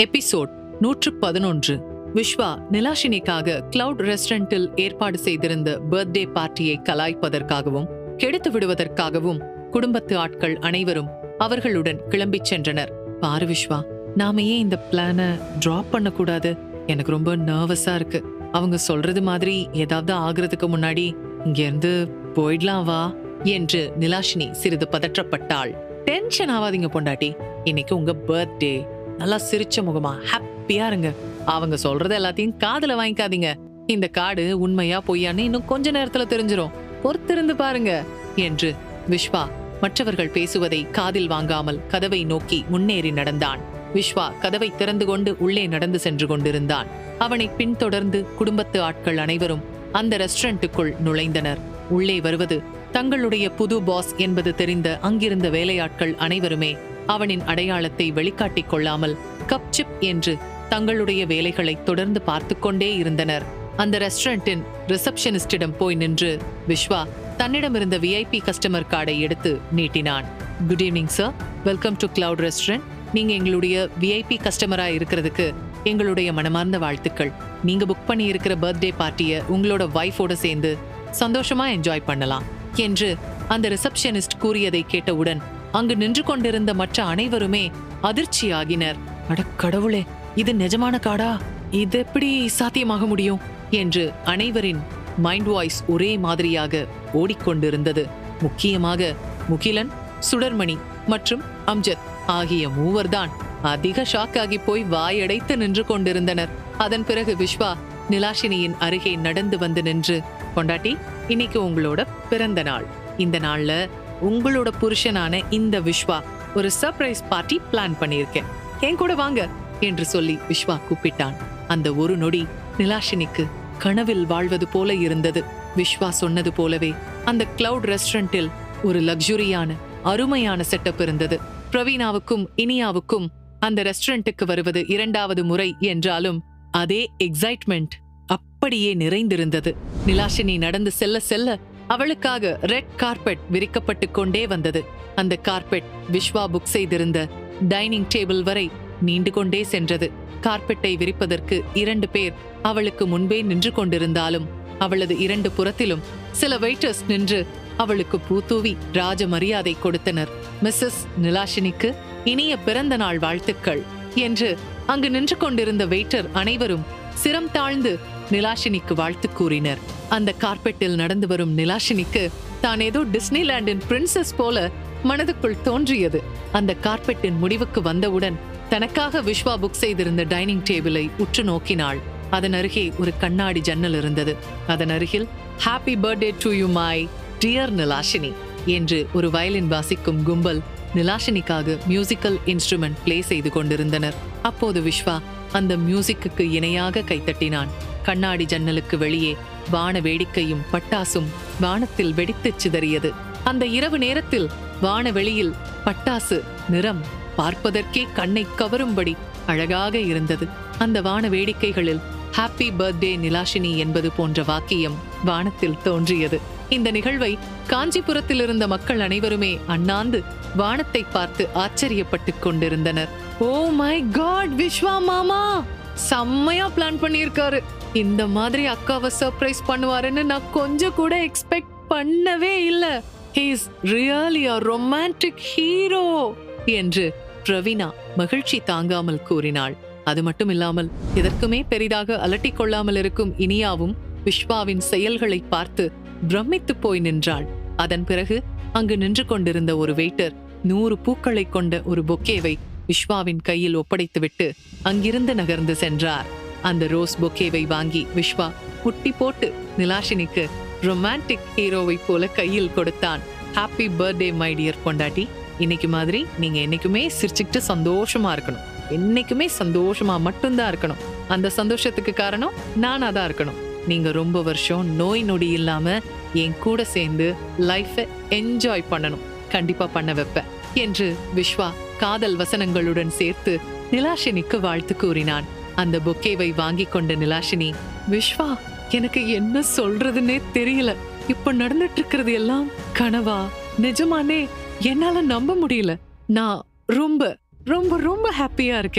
episode நூற்று பதினொன்று Vishwa நிலாஷினிக்காக cloud ரெஸ்டாரண்டில் ஏற்பாடு செய்திருந்த பர்த்டே பார்ட்டியை கலாய்ப்பதற்காகவும் கெடுத்து விடுவதற்காகவும் குடும்பத்து ஆட்கள் அனைவரும் அவர்களுடன் கிளம்பிச் சென்றனர் பாரு விஸ்வா நாம ஏன் இந்த பிளான டிராப் பண்ணக்கூடாது எனக்கு ரொம்ப நர்வஸா இருக்கு அவங்க சொல்றது மாதிரி ஏதாவது ஆகுறதுக்கு முன்னாடி இங்க இருந்து போயிடலாம் வா என்று நிலாஷினி சிறிது பதற்றப்பட்டாள் டென்ஷன் ஆகாதீங்க பொண்டாட்டி இன்னைக்கு உங்க பர்த்டே நல்லா சிரிச்ச முகமா ஹாப்பியா இருங்க அவங்க சொல்றது எல்லாத்தையும் காதுல வாங்கிக்காதீங்க இந்த காடு உண்மையா பொய்யான்னு இன்னும் கொஞ்ச நேரத்துல தெரிஞ்சிரும் பொறுத்திருந்து பாருங்க என்று விஸ்வா மற்றவர்கள் பேசுவதை காதில் வாங்காமல் கதவை நோக்கி முன்னேறி நடந்தான் விஸ்வா கதவை திறந்து கொண்டு உள்ளே நடந்து சென்று கொண்டிருந்தான் அவனை பின்தொடர்ந்து குடும்பத்து ஆட்கள் அனைவரும் அந்த ரெஸ்டாரண்ட்டுக்குள் நுழைந்தனர் உள்ளே வருவது தங்களுடைய புது பாஸ் என்பது தெரிந்த அங்கிருந்த வேலையாட்கள் அனைவருமே அவனின் அடையாளத்தை வெளிக்காட்டிக் கொள்ளாமல் கப்சிப் என்று தங்களுடைய வேலைகளை தொடர்ந்து பார்த்து கொண்டே இருந்தனர் அந்த ரெஸ்டாரண்டின் ரிசப்ஷனிஸ்டிடம் போய் நின்று விஸ்வா தன்னிடமிருந்த விஐபி கஸ்டமர் கார்டை எடுத்து நீட்டினான் good evening sir welcome to Cloud Restaurant நீங்க எங்களுடைய விஐபி கஸ்டமரா இருக்கிறதுக்கு எங்களுடைய மனமார்ந்த வாழ்த்துக்கள் நீங்க புக் பண்ணி இருக்கிற பர்த்டே பார்ட்டியை உங்களோட வைஃபோட சேர்ந்து சந்தோஷமா என்ஜாய் பண்ணலாம் என்று அந்த ரிசப்ஷனிஸ்ட் கூறியதை கேட்டவுடன் அங்கு நின்று கொண்டிருந்த மற்ற அனைவருமே அதிர்ச்சியாகினர் அட கடவுளே இது நிஜமான காடா இது எப்படி சாத்தியமாக முடியும் என்று அனைவரின் மைண்ட் வாய்ஸ் ஒரே மாதிரியாக ஓடிக்கொண்டிருந்தது முக்கியமாக முகிலன் சுடர்மணி மற்றும் அம்ஜத் ஆகிய மூவர்தான் அதிக ஷாக் ஆகி போய் வாயடைத்து நின்று கொண்டிருந்தனர் அதன் பிறகு விஸ்வா நிலாஷினியின் அருகே நடந்து வந்து நின்று கொண்டாட்டி இன்னைக்கு உங்களோட பிறந்த நாள் இந்த நாள்ல உங்களோட புருஷனான இந்த விஸ்வா ஒரு சர்ப்ரைஸ் பார்ட்டி பிளான் பண்ணியிருக்கேன் என் கூட வாங்க என்று சொல்லி விஸ்வா கூப்பிட்டான் அந்த ஒரு நொடி நிலாஷினிக்கு கனவில் வாழ்வது போல இருந்தது விஸ்வா சொன்னது போலவே அந்த கிளவுட் ரெஸ்டாரண்டில் ஒரு லக்ஸுரியான அருமையான செட்டப் இருந்தது பிரவீனாவுக்கும் இனியாவுக்கும் அந்த ரெஸ்டாரண்ட்டுக்கு வருவது இரண்டாவது முறை என்றாலும் அதே எக்ஸைட்மெண்ட் அப்படியே நிறைந்திருந்தது நிலாஷினி நடந்து செல்ல செல்ல அவளுக்காக ரெட் கார்பெட் விரிக்கப்பட்டு கொண்டே வந்தது அந்த கார்பெட் விஸ்வா புக் செய்திருந்த டைனிங் டேபிள் வரை நீண்டு கொண்டே சென்றது கார்பெட்டை விரிப்பதற்கு இரண்டு பேர் அவளுக்கு முன்பே நின்று கொண்டிருந்தாலும் அவளது இரண்டு புறத்திலும் சில வெயிட்டர்ஸ் நின்று அவளுக்கு பூத்தூவி ராஜ மரியாதை கொடுத்தனர் மிஸ்ஸஸ் நிலாஷினிக்கு இனிய பிறந்த நாள் வாழ்த்துக்கள் என்று அங்கு நின்று கொண்டிருந்த வெயிட்டர் அனைவரும் சிரம் தாழ்ந்து நிலாஷினிக்கு வாழ்த்து கூறினர் அந்த கார்பெட்டில் நடந்து வரும் நிலாஷினிக்கு தான் ஏதோ டிஸ்னிலாண்டின் பிரின்சஸ் போல மனதுக்குள் தோன்றியது அந்த கார்பெட்டின் முடிவுக்கு வந்தவுடன் தனக்காக விஸ்வா புக் செய்திருந்த டைனிங் டேபிளை உற்று நோக்கினாள் அதன் அருகே ஒரு கண்ணாடி ஜன்னல் இருந்தது அதன் அருகில் happy birthday to you my dear Nilashini என்று ஒரு வயலின் வாசிக்கும் கும்பல் நிலாஷினிக்காக மியூசிக்கல் இன்ஸ்ட்ருமெண்ட் ப்ளே செய்து கொண்டிருந்தனர் அப்போது விஸ்வா அந்த மியூசிக்குக்கு இணையாக கைத்தட்டினான் கண்ணாடி ஜன்னலுக்கு வெளியே வான வேடிக்கையும் பட்டாசும் வானத்தில் வெடித்துச் சிதறியது அந்த இரவு நேரத்தில் வானவெளியில் பட்டாசு நிறம் பார்ப்பதற்கே கண்ணை கவரும்படி அழகாக இருந்தது அந்த வான வேடிக்கைகளில் ஹாப்பி பர்த்டே நிலாஷினி என்பது போன்ற வாக்கியம் வானத்தில் தோன்றியது இந்த நிகழ்வை காஞ்சிபுரத்தில் இருந்த மக்கள் அனைவருமே அண்ணாந்து வானத்தை பார்த்து ஆச்சரியப்பட்டுக் கொண்டிருந்தனர் ஓ மை காட் விஸ்வா மாமா செம்மையா பிளான் பண்ணியிருக்காரு இந்த மாதிரி அக்காவை சர்ப்ரைஸ் பண்ணுவாருன்னு நான் கொஞ்சம் கூட எக்ஸ்பெக்ட் பண்ணவே இல்ல he's really a romantic hero என்று பிரவீனா மகிழ்ச்சி தாங்காமல் கூறினாள் அது மட்டும் இல்லாமல் இதற்குமே பெரிதாக அலட்டிக் கொள்ளாமல் இருக்கும் இனியாவும் விஸ்வாவின் செயல்களை பார்த்து பிரமித்து போய் நின்றாள் அதன் பிறகு அங்கு நின்று கொண்டிருந்த ஒரு வெயிட்டர் நூறு பூக்களை கொண்ட ஒரு பொக்கேவை விஸ்வாவின் கையில் ஒப்படைத்துவிட்டு அங்கிருந்து நகர்ந்து சென்றார் அந்த ரோஸ் பொக்கேவை வாங்கி விஸ்வா முட்டி போட்டு நிலாஷினிக்கு ரொமான்டிக் ஹீரோவை போல கையில் கொடுத்தான் ஹாப்பி பர்த்டே மை டியர் பொண்டாட்டி இன்னைக்கு மாதிரி நீங்க என்னைக்குமே சிரிச்சுக்கிட்டு சந்தோஷமா இருக்கணும் என்னைக்குமே சந்தோஷமா மட்டும்தான் இருக்கணும் அந்த சந்தோஷத்துக்கு காரணம் நானா தான் இருக்கணும் நீங்க ரொம்ப வருஷம் நோய் நொடி இல்லாம என் கூட சேர்ந்து லைஃபை என்ஜாய் பண்ணணும் கண்டிப்பா பண்ண வைப்பேன் என்று விஸ்வா காதல் வசனங்களுடன் சேர்த்து நிலாஷினிக்கு வாழ்த்து கூறினான் அந்த பொக்கேவை வாங்கி கொண்ட நிலாஷினி விஸ்வா எனக்கு என்ன சொல்றதுன்னே தெரியல இப்ப நடந்துட்டு இருக்கிறது எல்லாம் கனவா நிஜமானே என்னால நம்ப முடியல நான் ரொம்ப ரொம்ப ரொம்ப ஹாப்பியா இருக்கேன்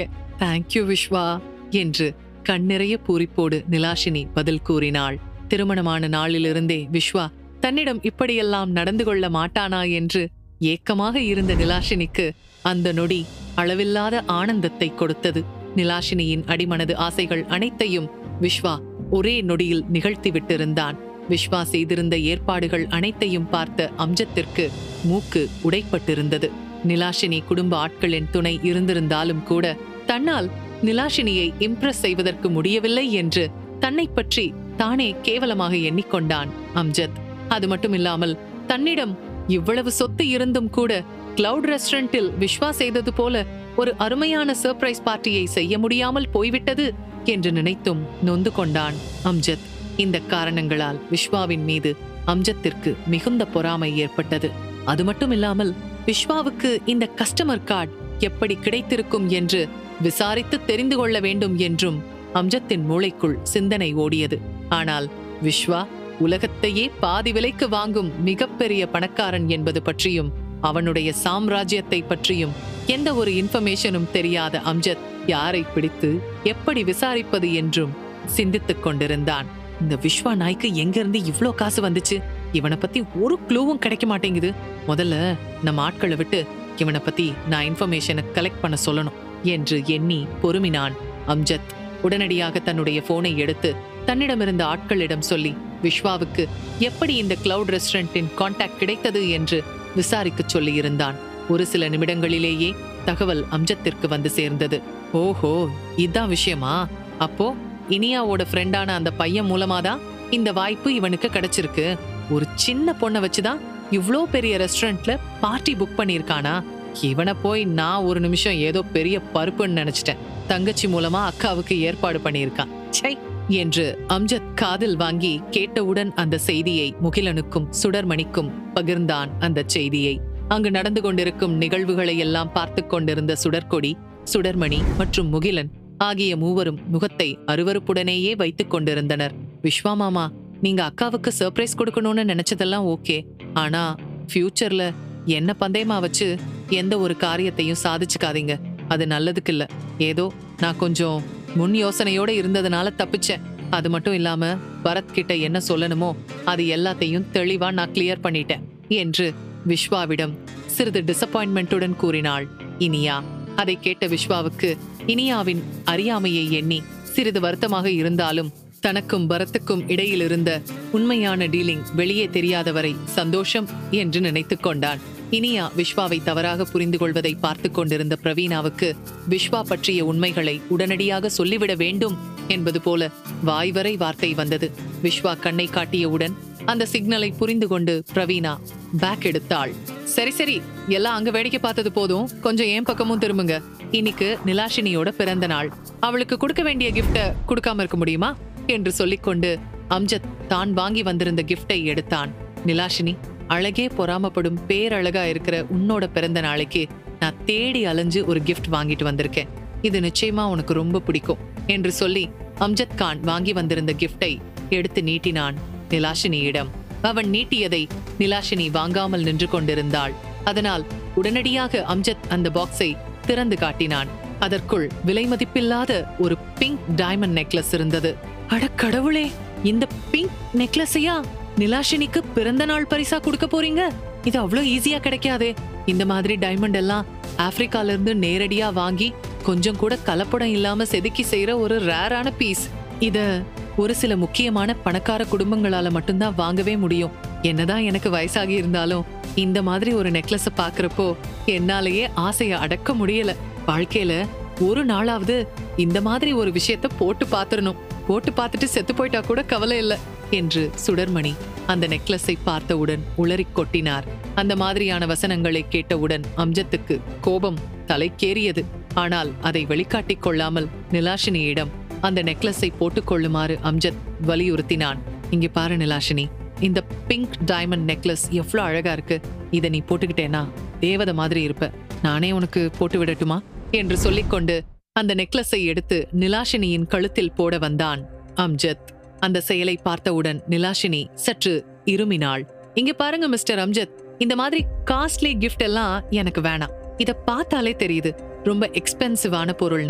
தேங்க்யூ விஸ்வா என்று கண்ணிறைய பூரிப்போடு நிலாஷினி பதில் கூறினாள் திருமணமான நாளிலிருந்தே விஸ்வா தன்னிடம் இப்படியெல்லாம் நடந்து கொள்ள மாட்டானா என்று ஏக்கமாக இருந்த நிலாஷினிக்கு அந்த நொடி அளவில்லாத ஆனந்தத்தை கொடுத்தது நிலாஷினியின் அடிமனது ஆசைகள் அனைத்தையும் விஸ்வா ஒரே நொடியில் நிகழ்த்தி விட்டிருந்தான் விஸ்வா செய்திருந்த ஏற்பாடுகள் அனைத்தையும் பார்த்த அம்ஜத்திற்கு மூக்கு உடைப்பட்டிருந்தது நிலாஷினி குடும்ப ஆட்களின் துணை இருந்திருந்தாலும் கூட தன்னால் நிலாஷினியை இம்ப்ரெஸ் செய்வதற்கு முடியவில்லை என்று தன்னை பற்றி தானே கேவலமாக எண்ணிக்கொண்டான் அம்ஜத் அது மட்டுமில்லாமல் தன்னிடம் இவ்வளவு சொத்து இருந்தும் கூட கிளவுட் ரெஸ்டாரண்டில் விஸ்வா செய்தது போல ஒரு அருமையான சர்ப்ரைஸ் பார்ட்டியை செய்ய முடியாமல் போய்விட்டது என்று நினைத்தும் நொந்து கொண்டான் அம்ஜத் இந்த காரணங்களால் விஸ்வாவின் மீது அம்ஜத்திற்கு மிகுந்த பொறாமை ஏற்பட்டது அது மட்டுமில்லாமல் விஸ்வாவுக்கு இந்த கஸ்டமர் கார்டு எப்படி கிடைத்திருக்கும் என்று விசாரித்து தெரிந்து கொள்ள வேண்டும் என்றும் அம்ஜத்தின் மூளைக்குள் சிந்தனை ஓடியது ஆனால் விஸ்வா உலகத்தையே பாதி விலைக்கு வாங்கும் மிகப்பெரிய பணக்காரன் என்பது பற்றியும் அவனுடைய சாம்ராஜ்யத்தை பற்றியும் எந்த ஒரு இன்ஃபர்மேஷனும் தெரியாத அம்ஜத் யாரை பிடித்து எப்படி விசாரிப்பது என்றும் சிந்தித்துக் கொண்டிருந்தான் இந்த விஸ்வா நாய்க்கு எங்கிருந்து இவ்ளோ காசு வந்துச்சு இவனை பத்தி ஒரு க்ளூவும் கிடைக்க மாட்டேங்குது முதல்ல நம்ம ஆட்களை விட்டு இவனை பத்தி நான் இன்ஃபர்மேஷனை கலெக்ட் பண்ண சொல்லணும் என்று எண்ணி பொறுமினான் அம்ஜத் உடனடியாக தன்னுடைய போனை எடுத்து தன்னிடமிருந்த ஆட்களிடம் சொல்லி விஸ்வாவுக்கு எப்படி இந்த கிளவுட் ரெஸ்டாரண்டின் கான்டாக்ட் கிடைத்தது என்று விசாரிக்கச் சொல்லியிருந்தான் ஒரு சில நிமிடங்களிலேயே தகவல் அம்ஜத்திற்கு வந்து சேர்ந்தது ஓஹோ இதான் விஷயமா அப்போ இனியாவோட ஃப்ரெண்டான அந்த பையன் மூலமாதான் இந்த வாய்ப்பு இவனுக்கு கிடைச்சிருக்கு ஒரு சின்ன பொண்ணை வச்சுதான் இவ்ளோ பெரிய ரெஸ்டாரண்ட்ல பார்ட்டி புக் பண்ணியிருக்கானா இவனை போய் நான் ஒரு நிமிஷம் ஏதோ பெரிய பருப்புன்னு நினைச்சிட்டேன் தங்கச்சி மூலமா அக்காவுக்கு ஏற்பாடு பண்ணியிருக்கான் சை என்று அம்ஜத் காதில் வாங்கி கேட்டவுடன் அந்த செய்தியை முகிலனுக்கும் சுடர்மணிக்கும் பகிர்ந்தான் அந்த செய்தியை அங்கு நடந்து கொண்டிருக்கும் நிகழ்வுகளை எல்லாம் பார்த்து கொண்டிருந்த சுடர்கொடி சுடர்மணி மற்றும் முகிலன் ஆகிய மூவரும் முகத்தை அருவருப்புடனேயே வைத்துக் கொண்டிருந்தனர் விஸ்வா மாமா நீங்க அக்காவுக்கு சர்ப்ரைஸ் கொடுக்கணும்னு நினைச்சதெல்லாம் ஓகே ஆனா ஃபியூச்சர்ல என்ன பந்தயமா வச்சு எந்த ஒரு காரியத்தையும் சாதிச்சுக்காதீங்க அது நல்லதுக்கு இல்ல ஏதோ நான் கொஞ்சம் முன் யோசனையோட இருந்ததுனால தப்பிச்சேன் அது மட்டும் இல்லாம பரத் கிட்ட என்ன சொல்லணுமோ அது எல்லாத்தையும் தெளிவா நான் கிளியர் பண்ணிட்டேன் என்று விஸ்வாவிடம் சிறிது டிசப்பாயின்மெண்ட்டுடன் கூறினாள் இனியா அதை கேட்ட விஸ்வாவுக்கு இனியாவின் அறியாமையை எண்ணி சிறிது வருத்தமாக இருந்தாலும் தனக்கும் பரத்துக்கும் இடையில் இருந்த உண்மையான டீலிங் வெளியே தெரியாதவரை சந்தோஷம் என்று நினைத்துக் கொண்டான் இனியா விஸ்வாவை தவறாக புரிந்து கொள்வதை பார்த்து கொண்டிருந்த பிரவீனாவுக்கு விஸ்வா பற்றிய உண்மைகளை உடனடியாக சொல்லிவிட வேண்டும் என்பது போல வாய்வரை வார்த்தை வந்தது விஸ்வா கண்ணை காட்டியவுடன் அந்த சிக்னலை புரிந்து கொண்டு பிரவீனா பேக் எடுத்தாள் சரி சரி எல்லாம் அங்க வேடிக்கை பார்த்தது போதும் கொஞ்சம் ஏன் பக்கமும் திரும்புங்க இன்னைக்கு நிலாஷினியோட பிறந்த நாள் அவளுக்கு கொடுக்க வேண்டிய கிஃப்ட கொடுக்காம இருக்க முடியுமா என்று சொல்லிக்கொண்டு அம்ஜத் தான் வாங்கி வந்திருந்த கிஃப்டை எடுத்தான் நிலாஷினி அழகே பொறாமப்படும் பேரழகா இருக்கிற உன்னோட பிறந்த நாளைக்கு நான் தேடி அலைஞ்சு ஒரு கிஃப்ட் வாங்கிட்டு வந்திருக்கேன் இது நிச்சயமா உனக்கு ரொம்ப பிடிக்கும் என்று சொல்லி அம்ஜத் கான் வாங்கி வந்திருந்த கிஃப்டை எடுத்து நீட்டினான் நிலாஷினியிடம் அவன் நீட்டியதை நிலாஷினி வாங்காமல் நின்று கொண்டிருந்தாள் அதனால் உடனடியாக அம்ஜத் அந்த பாக்ஸை திறந்து காட்டினான் அதற்குள் விலை மதிப்பில்லாத ஒரு பிங்க் டைமண்ட் நெக்லஸ் இருந்தது அட கடவுளே இந்த பிங்க் நெக்லஸையா நிலாஷினிக்கு பிறந்த நாள் பரிசா கொடுக்க போறீங்க இது அவ்வளவு ஈஸியா கிடைக்காதே இந்த மாதிரி டைமண்ட் எல்லாம் ஆப்பிரிக்கால இருந்து நேரடியா வாங்கி கொஞ்சம் கூட கலப்படம் இல்லாம செதுக்கி செய்யற ஒரு ரேரான பீஸ் இத ஒரு சில முக்கியமான பணக்கார குடும்பங்களால மட்டும்தான் வாங்கவே முடியும் என்னதான் எனக்கு வயசாகி இருந்தாலும் இந்த மாதிரி ஒரு நெக்லஸ பாக்குறப்போ என்னாலேயே ஆசைய அடக்க முடியல வாழ்க்கையில ஒரு நாளாவது இந்த மாதிரி ஒரு விஷயத்த போட்டு பாத்துறணும் போட்டு பார்த்துட்டு செத்து போயிட்டா கூட கவலை இல்ல என்று சுடர்மணி அந்த நெக்லஸை பார்த்தவுடன் உளறிக் கொட்டினார் அந்த மாதிரியான வசனங்களை கேட்டவுடன் அம்ஜத்துக்கு கோபம் தலைக்கேறியது ஆனால் அதை வெளிக்காட்டிக் கொள்ளாமல் நிலாஷினியிடம் அந்த நெக்லஸை போட்டுக்கொள்ளுமாறு அம்ஜத் வலியுறுத்தினான் இங்க பாரு நிலாஷினி இந்த பிங்க் டைமண்ட் நெக்லஸ் எவ்வளவு அழகா இருக்கு இத நீ போட்டுக்கிட்டேனா தேவதை மாதிரி இருப்ப நானே உனக்கு போட்டு விடட்டுமா என்று சொல்லிக்கொண்டு அந்த நெக்லஸை எடுத்து நிலாஷினியின் கழுத்தில் போட வந்தான் அம்ஜத் அந்த செயலை பார்த்தவுடன் நிலாஷினி சற்று இருமினாள் இங்க பாருங்க மிஸ்டர் அம்ஜத் இந்த மாதிரி காஸ்ட்லி கிஃப்ட் எல்லாம் எனக்கு வேணாம் இத பார்த்தாலே தெரியுது ரொம்ப எக்ஸ்பென்சிவான பொருள்னு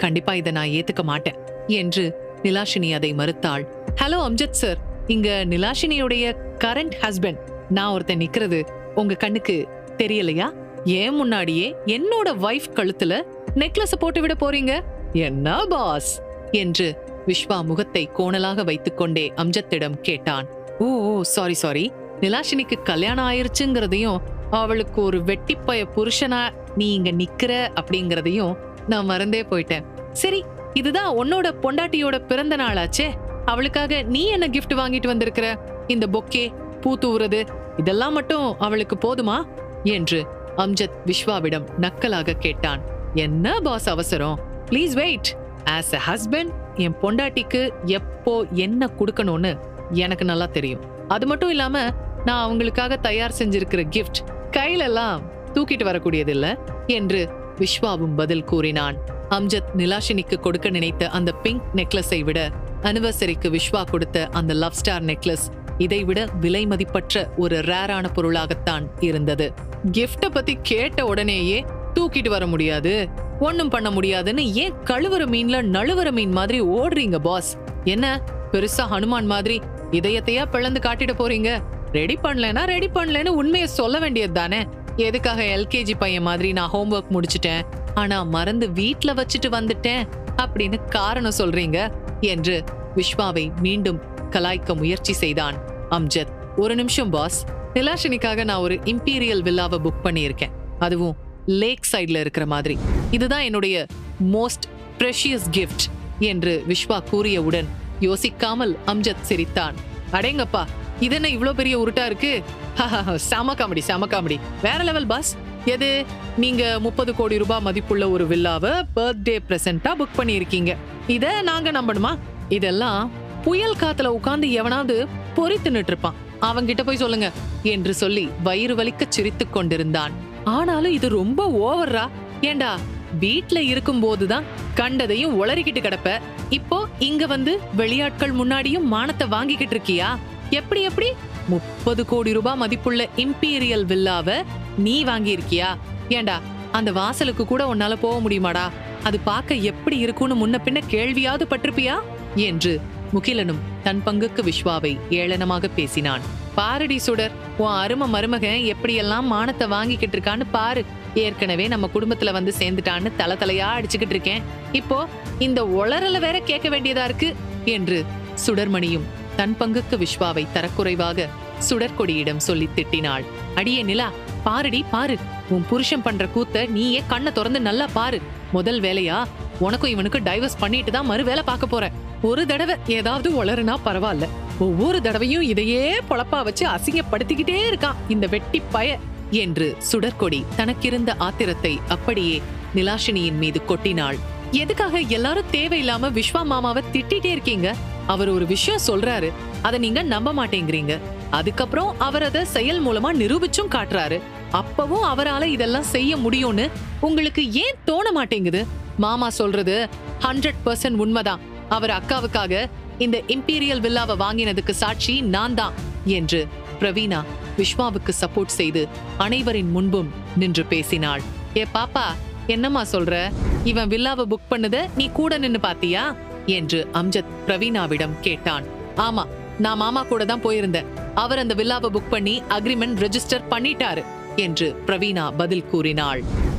கண்டிப்பா இதை நான் ஏத்துக்க மாட்டேன் என்று நிலாஷினி அதை மறுத்தாள் ஹலோ அம்ஜத் சார் இங்க நிலாஷினியுடைய கரண்ட் ஹஸ்பண்ட் நான் ஒருத்தன் நிக்கிறது உங்க கண்ணுக்கு தெரியலையா ஏன் முன்னாடியே என்னோட வைஃப் கழுத்துல நெக்லஸ் போட்டு விட போறீங்க என்ன பாஸ் என்று விஸ்வா முகத்தை கோணலாக வைத்துக்கொண்டே அம்ஜத்திடம் கேட்டான் ஓ சாரி சாரி நிலாஷினிக்கு கல்யாணம் ஆயிருச்சுங்கிறதையும் அவளுக்கு ஒரு வெட்டிப்பய புருஷனா நீ இங்க நிக்கிற அப்படிங்கறதையும் நான் மறந்தே போயிட்டேன் சரி இதுதான் உன்னோட பொண்டாட்டியோட பிறந்த நாளாச்சே அவளுக்காக நீ என்ன gift வாங்கிட்டு வந்திருக்கிற இந்த பொக்கே பூ தூவுறது இதெல்லாம் மட்டும் அவளுக்கு போதுமா என்று அம்ஜத் விஸ்வாவிடம் நக்கலாக கேட்டான் என்ன பாஸ் அவசரம் please wait as a husband என் பொண்டாட்டிக்கு எப்போ என்ன கொடுக்கணும்னு எனக்கு நல்லா தெரியும் அது மட்டும் இல்லாம நான் அவங்களுக்காக தயார் செஞ்சிருக்கிற கிஃப்ட் கையில எல்லாம் தூக்கிட்டு வரக்கூடியது இல்ல என்று விஸ்வாவும் பதில் கூறினான் அம்ஜத் நிலாஷினிக்கு கொடுக்க நினைத்த அந்த பிங்க் நெக்லஸை விட அனிவர்சரிக்கு விஸ்வா கொடுத்த அந்த லவ் ஸ்டார் நெக்லஸ் இதைவிட விலை மதிப்பற்ற ஒரு ரேரான பொருளாகத்தான் இருந்தது கிஃப்ட பத்தி கேட்ட உடனேயே தூக்கிட்டு வர முடியாது ஒண்ணும் பண்ண முடியாதுன்னு ஏன் கழுவுற மீன்ல நழுவுற மீன் மாதிரி ஓடுறீங்க பாஸ் என்ன பெருசா ஹனுமான் மாதிரி இதயத்தையா பிளந்து காட்டிட போறீங்க ரெடி பண்ணலனா ரெடி பண்ணலன்னு உண்மையை சொல்ல வேண்டியது தானே எதுக்காக எல்கேஜி பையன் மாதிரி நான் ஹோம்ஒர்க் முடிச்சிட்டேன் ஆனா மறந்து வீட்ல வச்சுட்டு வந்துட்டேன் அப்படின்னு காரணம் சொல்றீங்க என்று விஸ்வாவை மீண்டும் கலாய்க்க முயற்சி செய்தான் அம்ஜத் ஒரு நிமிஷம் பாஸ் நிலாஷினிக்காக நான் ஒரு இம்பீரியல் வில்லாவை புக் பண்ணியிருக்கேன் அதுவும் லேக் சைடுல இருக்கிற மாதிரி இதுதான் என்னுடைய மோஸ்ட் ப்ரெஷியஸ் கிஃப்ட் என்று விஸ்வா கூறியவுடன் யோசிக்காமல் அம்ஜத் சிரித்தான் அடேங்கப்பா இது என்ன இவ்ளோ பெரிய உருட்டா இருக்கு செம காமெடி செம காமெடி வேற லெவல் பாஸ் எது நீங்க முப்பது கோடி ரூபாய் மதிப்புள்ள ஒரு வில்லாவை பர்த்டே பிரசன்டா புக் பண்ணியிருக்கீங்க இத நாங்க நம்பணுமா இதெல்லாம் புயல் காத்துல உட்கார்ந்து எவனாவது பொறி தின்னுட்டு இருப்பான் அவன்கிட்ட போய் சொல்லுங்க என்று சொல்லி வயிறு வலிக்க சிரித்துக் கொண்டிருந்தான் ஆனாலும் இது ரொம்ப ஓவர்ரா ஏண்டா வீட்ல இருக்கும் போதுதான் கண்டதையும் உளறிக்கிட்டு கிடப்ப இப்போ இங்க வந்து வெளியாட்கள் முன்னாடியும் மானத்தை வாங்கிக்கிட்டு இருக்கியா எப்படி எப்படி முப்பது கோடி ரூபாய் மதிப்புள்ள இம்பீரியல் வில்லாவ நீ வாங்கி இருக்கியா ஏண்டா அந்த வாசலுக்கு கூட உன்னால போக முடியுமாடா அது பார்க்க எப்படி இருக்கும்னு முன்ன பின்ன கேள்வியாவது பட்டிருப்பியா என்று முகிலனும் தன் பங்குக்கு விஸ்வாவை ஏளனமாக பேசினான் பாரடி சுடர் உன் அரும மருமகன் எப்படியெல்லாம் மானத்தை வாங்கிக்கிட்டு இருக்கான்னு பாரு ஏற்கனவே நம்ம குடும்பத்துல வந்து சேர்ந்துட்டான்னு தல தலையா அடிச்சுக்கிட்டு இருக்கேன் இப்போ இந்த உளறல வேற கேட்க வேண்டியதா இருக்கு என்று சுடர்மணியும் தன் பங்குக்கு விஸ்வாவை தரக்குறைவாக சுடற்கொடியிடம் சொல்லி திட்டினாள் அடியே நிலா பாருடி பாரு உன் புருஷன் பண்ற கூத்த நீயே கண்ணை திறந்து நல்லா பாரு முதல் வேலையா உனக்கும் இவனுக்கு டைவர்ஸ் பண்ணிட்டு தான் மறு வேலை பார்க்க போற ஒரு தடவை ஏதாவது உளறுனா பரவாயில்ல ஒவ்வொரு தடவையும் இதையே பொழப்பா வச்சு அசிங்கப்படுத்திக்கிட்டே இருக்கான் இந்த வெட்டி பய என்று சுடற்கொடி தனக்கிருந்த ஆத்திரத்தை அப்படியே நிலாஷினியின் மீது கொட்டினாள் எதுக்காக எல்லாரும் தேவையில்லாம விஸ்வா மாமாவை திட்டிட்டே இருக்கீங்க அவர் ஒரு விஷயம் சொல்றாரு அத நீங்க நம்ப மாட்டேங்கிறீங்க அதுக்கப்புறம் அவர் அத செயல் மூலமா நிரூபிச்சும் காட்டுறாரு அப்பவும் அவரால இதெல்லாம் செய்ய முடியும்னு உங்களுக்கு ஏன் தோண மாட்டேங்குது மாமா சொல்றது ஹண்ட்ரட் பர்சன்ட் உண்மைதான் அவர் அக்காவுக்காக இந்த இம்பீரியல் வில்லாவை வாங்கினதுக்கு சாட்சி நான் தான் என்று பிரவீனா விஸ்வாவுக்கு சப்போர்ட் செய்து அனைவரின் முன்பும் நின்று பேசினாள் ஏ பாப்பா என்னம்மா சொல்ற இவன் வில்லாவை புக் பண்ணத நீ கூட நின்னு பாத்தியா என்று அம்ஜத் பிரவீனாவிடம் கேட்டான் ஆமா நான் மாமா கூட தான் போயிருந்தேன் அவர் அந்த வில்லாவை புக் பண்ணி அக்ரிமெண்ட் ரெஜிஸ்டர் பண்ணிட்டாரு என்று பிரவீனா பதில் கூறினாள்